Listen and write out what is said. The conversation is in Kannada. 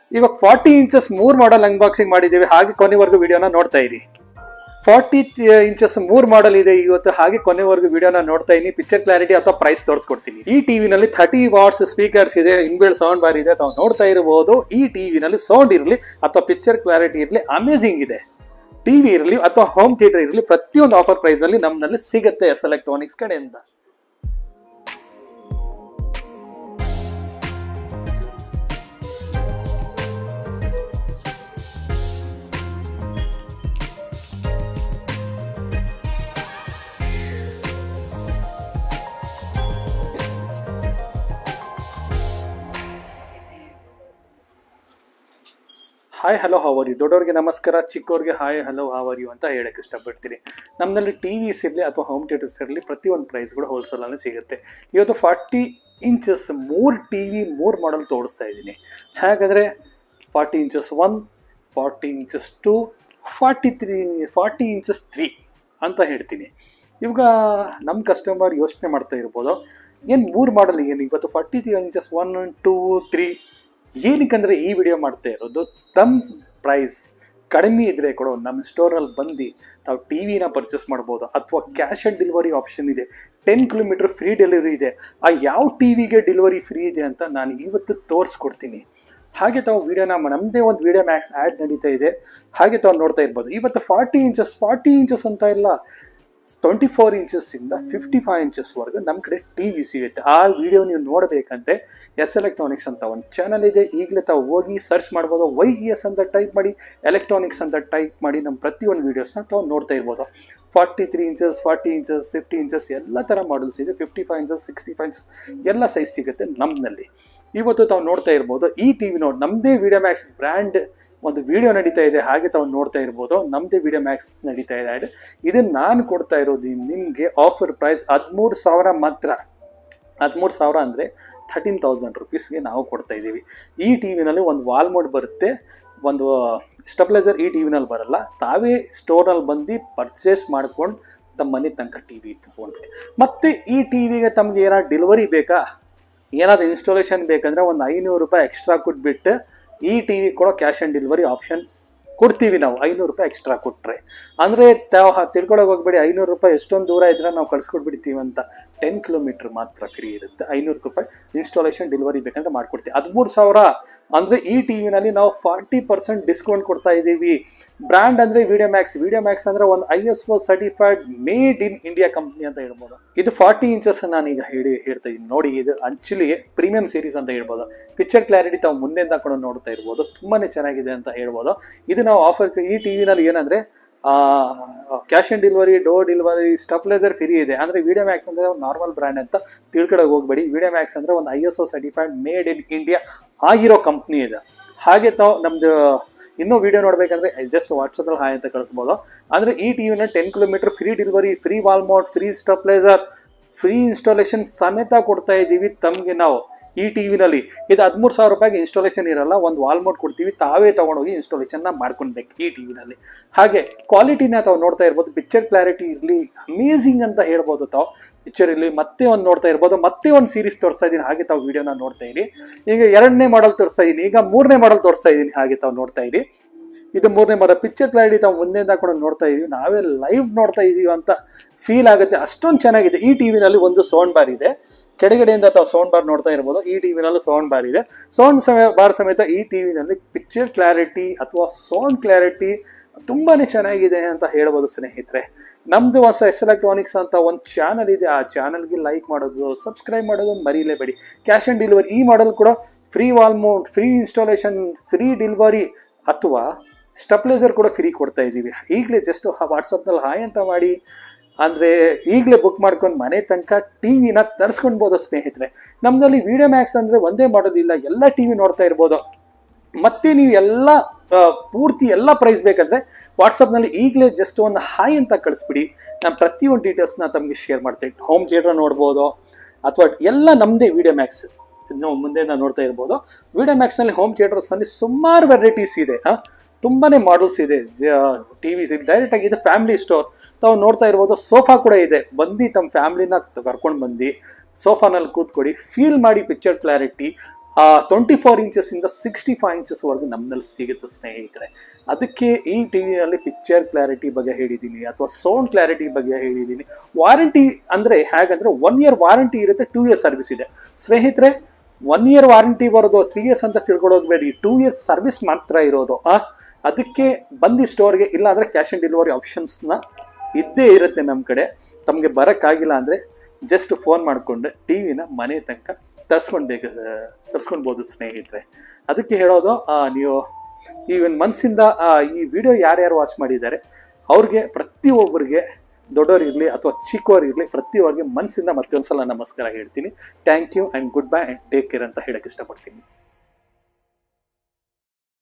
ಇವಾಗ ಫಾರ್ಟಿ ಇಂಚಸ್ ಮೂರ್ ಮಾಡೆಲ್ ಅನ್ಬಾಕ್ಸಿಂಗ್ ಮಾಡಿದ್ದೀವಿ ಹಾಗೆ ಕೊನೆವರೆಗೂ ವಿಡಿಯೋನ ನೋಡ್ತಾ ಇರಿ ಫಾರ್ಟಿ ಇಂಚಸ್ ಮೂರ್ ಮಾಡೆಲ್ ಇದೆ ಇವತ್ತು ಹಾಗೆ ಕೊನೆವರೆಗೂ ವಿಡಿಯೋನ ನೋಡ್ತಾ ಇದೀನಿ ಪಿಕ್ಚರ್ ಕ್ಲಾರಿಟಿ ಅಥವಾ ಪ್ರೈಸ್ ತೋರಿಸ್ಕೊಡ್ತೀನಿ ಈ ಟಿವಿನಲ್ಲಿ ಥರ್ಟಿ ವಾಟ್ಸ್ ಸ್ಪೀಕರ್ಸ್ ಇದೆ ಇನ್ಬಿಲ್ಡ್ ಸೌಂಡ್ ಬಾರ್ ಇದೆ ತಾವು ನೋಡ್ತಾ ಇರಬಹುದು ಈ ಟಿವಿನಲ್ಲಿ ಸೌಂಡ್ ಇರಲಿ ಅಥವಾ ಪಿಕ್ಚರ್ ಕ್ಲಾರಿಟಿ ಇರಲಿ ಅಮೇಸಿಂಗ್ ಇದೆ ಟಿವಿ ಇರಲಿ ಅಥವಾ ಹೋಮ್ ಥಿಯೇಟರ್ ಇರಲಿ ಪ್ರತಿಯೊಂದು ಆಫರ್ ಪ್ರೈಸ್ ಅಲ್ಲಿ ನಮ್ಮಲ್ಲಿ ಸಿಗುತ್ತೆ ಎಸ್ ಎಲೆಕ್ಟ್ರಾನಿಕ್ಸ್ ಕಡೆಯಿಂದ ಹಾಯ್ ಹಲೋ ಹಾವರ್ ಯು ದೊಡ್ಡವ್ರಿಗೆ ನಮಸ್ಕಾರ ಚಿಕ್ಕವ್ರಿಗೆ ಹಾಯ್ ಹಲೋ ಹಾವರ್ ಯು ಅಂತ ಹೇಳಕ್ಕೆ ಇಷ್ಟಪಡ್ತೀನಿ ನಮ್ಮಲ್ಲಿ ಟಿ ವಿಸ್ ಇರಲಿ ಅಥವಾ ಹೋಮ್ ಥಿಯೇಟರ್ಸ್ ಇರಲಿ ಪ್ರತಿಯೊಂದು ಪ್ರೈಸ್ಗಳು ಹೋಲ್ಸೇಲಲ್ಲಿ ಸಿಗುತ್ತೆ ಇವತ್ತು ಫಾರ್ಟಿ ಇಂಚಸ್ ಮೂರು ಟಿ ವಿ ಮೂರು ಮಾಡೆಲ್ ತೋರಿಸ್ತಾ ಇದ್ದೀನಿ ಹಾಗಾದರೆ forty inches one forty inches two forty three forty inches three ಅಂತ ಹೇಳ್ತೀನಿ ಇವಾಗ ನಮ್ಮ ಕಸ್ಟಮರ್ ಯೋಚನೆ ಮಾಡ್ತಾ ಇರ್ಬೋದು ಏನು ಮೂರು ಮಾಡಲ್ ಏನು ಇವತ್ತು forty inches one two three ಏನಕ್ಕಂದರೆ ಈ ವಿಡಿಯೋ ಮಾಡ್ತಾ ಇರೋದು ತಮ್ಮ ಪ್ರೈಸ್ ಕಡಿಮೆ ಇದ್ರೆ ಕೊಡೋ ನಮ್ಮ ಸ್ಟೋರಲ್ಲಿ ಬಂದು ತಾವು ಟಿ ವಿನ ಪರ್ಚೇಸ್ ಮಾಡ್ಬೋದು ಅಥವಾ ಕ್ಯಾಶ್ ಆನ್ ಡೆಲಿವರಿ ಆಪ್ಷನ್ ಇದೆ ಟೆನ್ ಕಿಲೋಮೀಟರ್ ಫ್ರೀ ಡೆಲಿವರಿ ಇದೆ ಆ ಯಾವ ಟಿ ವಿಗೆ ಡೆಲಿವರಿ ಫ್ರೀ ಇದೆ ಅಂತ ನಾನು ಇವತ್ತು ತೋರಿಸ್ಕೊಡ್ತೀನಿ ಹಾಗೆ ತಾವು ವಿಡಿಯೋನ ನಮ್ಮದೇ ಒಂದು ವಿಡಿಯೋ ಮ್ಯಾಕ್ಸ್ ಆ್ಯಡ್ ನಡೀತಾ ಇದೆ ಹಾಗೆ ತಾವು ನೋಡ್ತಾ ಇರ್ಬೋದು ಇವತ್ತು ಫಾರ್ಟಿ ಇಂಚಸ್ ಫಾರ್ಟಿ ಇಂಚಸ್ ಅಂತ ಇಲ್ಲ ಟ್ವೆಂಟಿ ಫೋರ್ ಇಂಚಸ್ಸಿಂದ ಫಿಫ್ಟಿ ಫೈವ್ ಇಂಚಸ್ವರೆಗೂ ನಮ್ಮ ಕಡೆ ಟಿ ವಿ ಸಿಗುತ್ತೆ ಆ ವಿಡಿಯೋ ನೀವು ನೋಡಬೇಕಂದ್ರೆ ಎಸ್ ಎಲೆಕ್ಟ್ರಾನಿಕ್ಸ್ ಅಂತ ಒಂದು ಚಾನಲ್ ಇದೆ ಈಗಲೇ ತಾವು ಹೋಗಿ ಸರ್ಚ್ ಮಾಡ್ಬೋದು ವೈ ಇ ಎಸ್ ಅಂತ ಟೈಪ್ ಮಾಡಿ ಎಲೆಕ್ಟ್ರಾನಿಕ್ಸ್ ಅಂತ ಟೈಪ್ ಮಾಡಿ ನಮ್ಮ ಪ್ರತಿಯೊಂದು ವೀಡಿಯೋಸ್ನ ತಾವು ನೋಡ್ತಾ ಇರ್ಬೋದು forty three inches forty inches fifty inches ಎಲ್ಲ ಥರ ಮಾಡಲ್ಸ್ ಇದೆ fifty five inches sixty five inches ಎಲ್ಲ ಸೈಜ್ ಸಿಗುತ್ತೆ ನಮ್ಮಲ್ಲಿ ಇವತ್ತು ತಾವು ನೋಡ್ತಾ ಇರ್ಬೋದು ಈ ಟಿ ವಿ ನೋಡಿ ನಮ್ಮದೇ ವಿಡಿಯೋ ಮ್ಯಾಕ್ಸ್ ಬ್ರ್ಯಾಂಡ್ ಒಂದು ವಿಡಿಯೋ ನಡೀತಾ ಇದೆ ಹಾಗೆ ತಾವು ನೋಡ್ತಾ ಇರ್ಬೋದು ನಮ್ಮದೇ ವಿಡಿಯೋ ಮ್ಯಾಕ್ಸ್ ನಡೀತಾ ಇದೆ ಆ್ಯಡ್ ಇದನ್ನು ನಾನು ಕೊಡ್ತಾ ಇರೋದು ನಿಮಗೆ ಆಫರ್ ಪ್ರೈಸ್ ಹದಿಮೂರು ಸಾವಿರ ಮಾತ್ರ ಹದಿಮೂರು ಸಾವಿರ ಅಂದರೆ ಥರ್ಟೀನ್ ತೌಸಂಡ್ ರುಪೀಸ್ಗೆ ನಾವು ಕೊಡ್ತಾ ಇದ್ದೀವಿ ಈ ಟಿ ವಿನಲ್ಲಿ ಒಂದು ವಾಲ್ ಮೋಡ್ ಬರುತ್ತೆ ಒಂದು ಸ್ಟೆಬ್ಲೈಸರ್ ಈ ಟಿ ವಿನಲ್ಲಿ ಬರಲ್ಲ ತಾವೇ ಸ್ಟೋರಲ್ಲಿ ಬಂದು ಪರ್ಚೇಸ್ ಮಾಡ್ಕೊಂಡು ತಮ್ಮ ಮನೆ ತನಕ ಟಿ ವಿ ಇಟ್ಕೊಂಡ್ಬಿಟ್ಟು ಮತ್ತು ಈ ಟಿ ವಿಗೆ ತಮಗೆ ಏನಾದ್ರು ಡೆಲಿವರಿ ಬೇಕಾ ಏನಾದರೂ ಇನ್ಸ್ಟಾಲೇಷನ್ ಬೇಕಂದರೆ ಒಂದು ಐನೂರು ರೂಪಾಯಿ ಎಕ್ಸ್ಟ್ರಾ ಕೊಟ್ಬಿಟ್ಟು ಈ ಟಿ ವಿ ಕೊಡೋ ಕ್ಯಾಶ್ ಆನ್ ಡೆಲಿವರಿ ಆಪ್ಷನ್ ಕೊಡ್ತೀವಿ ನಾವು ಐನೂರು ರೂಪಾಯಿ ಎಕ್ಸ್ಟ್ರಾ ಕೊಟ್ಟರೆ ಅಂದರೆ ತಾವು ತಿಳ್ಕೊಳಕ್ಕೆ ಹೋಗ್ಬೇಡಿ ಐನೂರು ರೂಪಾಯಿ ಎಷ್ಟೊಂದು ದೂರ ಇದ್ರೆ ನಾವು ಕಳ್ಸ್ಕೊಟ್ಬಿಡ್ತೀವಿ ಅಂತ ಟೆನ್ ಕಿಲೋಮೀಟ್ರ್ ಮಾತ್ರ ಫ್ರೀ ಇರುತ್ತೆ ಐನೂರು ರೂಪಾಯಿ ಇನ್ಸ್ಟಾಲೇಷನ್ ಡೆಲಿವರಿ ಬೇಕಂದ್ರೆ ಮಾಡ್ಕೊಡ್ತೀವಿ ಹದಿಮೂರು ಸಾವಿರ ಅಂದರೆ ಈ ಟಿ ವಿನಲ್ಲಿ ನಾವು ಫಾರ್ಟಿ ಪರ್ಸೆಂಟ್ ಡಿಸ್ಕೌಂಟ್ ಕೊಡ್ತಾ ಇದ್ದೀವಿ ಬ್ರ್ಯಾಂಡ್ ಅಂದರೆ ವಿಡಿಯೋ ಮ್ಯಾಕ್ಸ್ ವಿಡಿಯೋ ಮ್ಯಾಕ್ಸ್ ಅಂದರೆ ಒಂದು I S O certified made in India company ಅಂತ ಹೇಳ್ಬೋದು ಇದು ಫಾರ್ಟಿ ಇಂಚಸ್ ನಾನೀಗ ಹೇಳಿ ಹೇಳ್ತಾ ಇದ್ದೀನಿ ನೋಡಿ ಇದು ಆಕ್ಚುಲಿ ಪ್ರೀಮಿಯಂ ಸೀರೀಸ್ ಅಂತ ಹೇಳ್ಬೋದು ಪಿಕ್ಚರ್ ಕ್ಲಾರಿಟಿ ತಾವು ಮುಂದೆ ತಗೊಂಡು ನೋಡ್ತಾ ಇರ್ಬೋದು ತುಂಬಾ ಚೆನ್ನಾಗಿದೆ ಅಂತ ಹೇಳ್ಬೋದು ಇದು ನಾವು ಆಫರ್ ಈ ಟಿ ವಿನಲ್ಲಿ ಏನಂದರೆ cash on delivery door delivery stabiliser free ಇದೆ ಅಂದರೆ ವಿಡಿಯೋ ಮ್ಯಾಕ್ಸ್ ಅಂದರೆ ಒಂದು ನಾರ್ಮಲ್ ಬ್ರ್ಯಾಂಡ್ ಅಂತ ತಿಳ್ಕೊಳಕ್ಕೆ ಹೋಗ್ಬೇಡಿ ವಿಡಿಯೋ ಮ್ಯಾಕ್ಸ್ ಅಂದರೆ ಒಂದು I S O certified made in India ಆಗಿರೋ ಕಂಪ್ನಿ ಇದೆ ಹಾಗೆ ತಾವು ನಮ್ಮದು ಇನ್ನೂ ವಿಡಿಯೋ ನೋಡಬೇಕಂದ್ರೆ ಜಸ್ಟ್ ವಾಟ್ಸಪ್ಪಲ್ಲಿ ಹಾಯ್ ಅಂತ ಕಳಿಸ್ಬೋದು ಅಂದರೆ ಈ ಟಿ ವಿನ ten kilometre free delivery free wall mount free stabiliser free installation ಸಮೇತ ಕೊಡ್ತಾ ಇದ್ದೀವಿ ತಮಗೆ ನಾವು ಈ ಟಿ ವಿನಲ್ಲಿ ಇದು ಹದಿಮೂರು ಸಾವಿರ ರೂಪಾಯಿಗೆ ಇನ್ಸ್ಟಾಲೇಷನ್ ಇರಲ್ಲ ಒಂದು ವಾಲ್ ಮೋಡ್ ಕೊಡ್ತೀವಿ ತಾವೇ ತೊಗೊಂಡೋಗಿ ಇನ್ಸ್ಟಾಲೇಷನ್ನ ಮಾಡ್ಕೊಳ್ಬೇಕು ಈ ಟಿ ವಿನಲ್ಲಿ ಹಾಗೆ ಕ್ವಾಲಿಟಿನ ತಾವು ನೋಡ್ತಾ ಇರ್ಬೋದು ಪಿಕ್ಚರ್ ಕ್ಲಾರಿಟಿ ಇರಲಿ ಅಮೇಝಿಂಗ್ ಅಂತ ಹೇಳ್ಬೋದು ತಾವು ಪಿಕ್ಚರ್ ಇರಲಿ ಮತ್ತೆ ಒಂದು ನೋಡ್ತಾ ಇರ್ಬೋದು ಮತ್ತೆ ಒಂದು ಸೀರೀಸ್ ತೋರಿಸ್ತಾ ಇದ್ದೀನಿ ಹಾಗೆ ತಾವು ವಿಡಿಯೋನ ನೋಡ್ತಾ ಇರಿ ಈಗ ಎರಡನೇ ಮಾಡಲ್ ತೋರಿಸ್ತಾ ಇದ್ದೀನಿ ಈಗ ಮೂರನೇ ಮಾಡಲ್ ತೋರಿಸ್ತಾ ಇದ್ದೀನಿ ಹಾಗೆ ತಾವು ನೋಡ್ತಾ ಇರಿ ಇದು ಮೂರನೇ ಮರ ಪಿಕ್ಚರ್ ಕ್ಲಾರಿಟಿ ತಾವು ಮುಂದೆಯಿಂದ ಕೂಡ ನೋಡ್ತಾ ಇದೀವಿ ನಾವೇ ಲೈವ್ ನೋಡ್ತಾ ಇದೀವಿ ಅಂತ ಫೀಲ್ ಆಗುತ್ತೆ ಅಷ್ಟೊಂದು ಚೆನ್ನಾಗಿದೆ ಈ ಟಿ ವಿನಲ್ಲಿ ಒಂದು ಸೌಂಡ್ ಬಾರ್ ಇದೆ ಕೆಳಗಡೆಯಿಂದ ತಾವು ಸೌಂಡ್ ಬಾರ್ ನೋಡ್ತಾ ಇರ್ಬೋದು ಈ ಟಿ ವಿನಲ್ಲೂ ಸೌಂಡ್ ಬಾರ್ ಇದೆ ಸೌಂಡ್ ಸಮಯ ಬಾರ್ ಸಮೇತ ಈ ಟಿ ವಿನಲ್ಲಿ ಪಿಕ್ಚರ್ ಕ್ಲಾರಿಟಿ ಅಥವಾ ಸೌಂಡ್ ಕ್ಲಾರಿಟಿ ತುಂಬಾ ಚೆನ್ನಾಗಿದೆ ಅಂತ ಹೇಳ್ಬೋದು ಸ್ನೇಹಿತರೆ ನಮ್ಮದು ಹೊಸ ಎಸ್ ಎಲೆಕ್ಟ್ರಾನಿಕ್ಸ್ ಅಂತ ಒಂದು ಚಾನಲ್ ಇದೆ ಆ ಚಾನಲ್ಗೆ ಲೈಕ್ ಮಾಡೋದು ಸಬ್ಸ್ಕ್ರೈಬ್ ಮಾಡೋದು ಮರೀಲೇಬೇಡಿ ಕ್ಯಾಶ್ ಆನ್ ಡೆಲಿವರಿ ಈ ಮಾಡಲ್ ಕೂಡ free wall mount free installation free delivery ಅಥವಾ ಸ್ಟಪ್ಲೈಸರ್ ಕೂಡ ಫ್ರೀ ಕೊಡ್ತಾ ಇದ್ದೀವಿ ಈಗಲೇ ಜಸ್ಟ್ ವಾಟ್ಸಪ್ನಲ್ಲಿ ಹಾಯ್ ಅಂತ ಮಾಡಿ ಅಂದರೆ ಈಗಲೇ ಬುಕ್ ಮಾಡ್ಕೊಂಡು ಮನೆ ತನಕ ಟಿ ವಿನ ತರಿಸ್ಕೊಳ್ಬೋದು ಸ್ನೇಹಿತರೆ ನಮ್ಮದಲ್ಲಿ ವಿಡಿಯೋ ಮ್ಯಾಕ್ಸ್ ಅಂದರೆ ಒಂದೇ ಮಾಡೋದಿಲ್ಲ ಎಲ್ಲ ಟಿ ವಿ ನೋಡ್ತಾ ಇರ್ಬೋದು ಮತ್ತೆ ನೀವು ಎಲ್ಲ ಆ, ಪೂರ್ತಿ ಎಲ್ಲ ಪ್ರೈಸ್ ಬೇಕಂದ್ರೆ ವಾಟ್ಸಪ್ನಲ್ಲಿ ಈಗಲೇ ಜಸ್ಟ್ ಒಂದು ಹಾಯ್ ಅಂತ ಕಳಿಸ್ಬಿಡಿ ನಾನು ಪ್ರತಿಯೊಂದು ಡೀಟೇಲ್ಸ್ನ ತಮಗೆ ಶೇರ್ ಮಾಡ್ತೀನಿ ಹೋಮ್ ಥಿಯೇಟರ್ ನೋಡ್ಬೋದು ಅಥವಾ ಎಲ್ಲ ನಮ್ಮದೇ ವಿಡಿಯೋ ಮ್ಯಾಕ್ಸ್ ನಾವು ಮುಂದೆ ನೋಡ್ತಾ ಇರ್ಬೋದು ವಿಡಿಯೋ ಮ್ಯಾಕ್ಸ್ನಲ್ಲಿ ಹೋಮ್ ಥಿಯೇಟರ್ಸ್ನಲ್ಲಿ ಸುಮಾರು ವೆರೈಟೀಸ್ ಇದೆ ಹಾಂ ತುಂಬಾನೇ ಮಾಡಲ್ಸ್ ಇದೆ ಟಿ ವಿಸ್ ಡೈರೆಕ್ಟ್ ಆಗಿ ಇದು ಫ್ಯಾಮಿಲಿ ಸ್ಟೋರ್ ತಾವು ನೋಡ್ತಾ ಇರ್ಬೋದು ಸೋಫಾ ಕೂಡ ಇದೆ ಬಂದು ತಮ್ಮ ಫ್ಯಾಮಿಲಿನ ಕರ್ಕೊಂಡು ಬಂದು ಸೋಫಾನಲ್ಲಿ ಕೂತ್ಕೊಡಿ ಫೀಲ್ ಮಾಡಿ ಪಿಕ್ಚರ್ ಕ್ಲಾರಿಟಿ ಟ್ವೆಂಟಿ ಫೋರ್ ಇಂಚಸ್ಸಿಂದ ಸಿಕ್ಸ್ಟಿ ಫೈವ್ ಇಂಚಸ್ವರೆಗೂ ನಮ್ಮಲ್ಲಿ ಸಿಗುತ್ತೆ ಸ್ನೇಹಿತರೆ ಅದಕ್ಕೆ ಈ ಟಿ ವಿಯಲ್ಲಿ ಪಿಕ್ಚರ್ ಕ್ಲಾರಿಟಿ ಬಗ್ಗೆ ಹೇಳಿದ್ದೀನಿ ಅಥವಾ ಸೌಂಡ್ ಕ್ಲಾರಿಟಿ ಬಗ್ಗೆ ಹೇಳಿದ್ದೀನಿ ವಾರಂಟಿ ಅಂದರೆ ಹೇಗಂದರೆ ಒನ್ ಇಯರ್ ವಾರಂಟಿ ಇರುತ್ತೆ ಟೂ ಇಯರ್ ಸರ್ವಿಸ್ ಇದೆ ಸ್ನೇಹಿತರೆ ಒನ್ ಇಯರ್ ವಾರಂಟಿ ಬರೋದು ತ್ರೀ ಇಯರ್ಸ್ ಅಂತ ತಿಳ್ಕೊಳ್ಳೋದು ಟೂ ಇಯರ್ಸ್ ಸರ್ವಿಸ್ ಮಾತ್ರ ಇರೋದು ಆ ಅದಕ್ಕೆ ಬಂದು ಸ್ಟೋರ್ಗೆ ಇಲ್ಲ ಅಂದರೆ ಕ್ಯಾಶ್ ಆನ್ ಡೆಲಿವರಿ ಆಪ್ಷನ್ಸ್ನ ಇದ್ದೇ ಇರುತ್ತೆ ನಮ್ಮ ಕಡೆ ತಮಗೆ ಬರೋಕ್ಕಾಗಿಲ್ಲ ಅಂದರೆ ಜಸ್ಟ್ ಫೋನ್ ಮಾಡಿಕೊಂಡ್ರೆ ಟಿ ವಿನ ಮನೆ ತನಕ ತರಿಸ್ಕೊಳ್ಬೇಕು ತರಿಸ್ಕೊಳ್ಬೋದು ಸ್ನೇಹಿತರೆ ಅದಕ್ಕೆ ಹೇಳೋದು ಆ, ನೀವು ಈ ಒಂದು ಮನಸ್ಸಿಂದ ಆ, ಈ ವಿಡಿಯೋ ಯಾರ್ಯಾರು ವಾಚ್ ಮಾಡಿದ್ದಾರೆ ಅವ್ರಿಗೆ ಪ್ರತಿಯೊಬ್ಬರಿಗೆ ದೊಡ್ಡವರಿರಲಿ ಅಥವಾ ಚಿಕ್ಕವರಿರಲಿ ಪ್ರತಿಯೊಬ್ಬರಿಗೆ ಮನಸ್ಸಿಂದ ಮತ್ತೊಂದ್ಸಲ ನಮಸ್ಕಾರ ಹೇಳ್ತೀನಿ thank you and goodbye and take care ಅಂತ ಹೇಳಕ್ಕೆ ಇಷ್ಟಪಡ್ತೀನಿ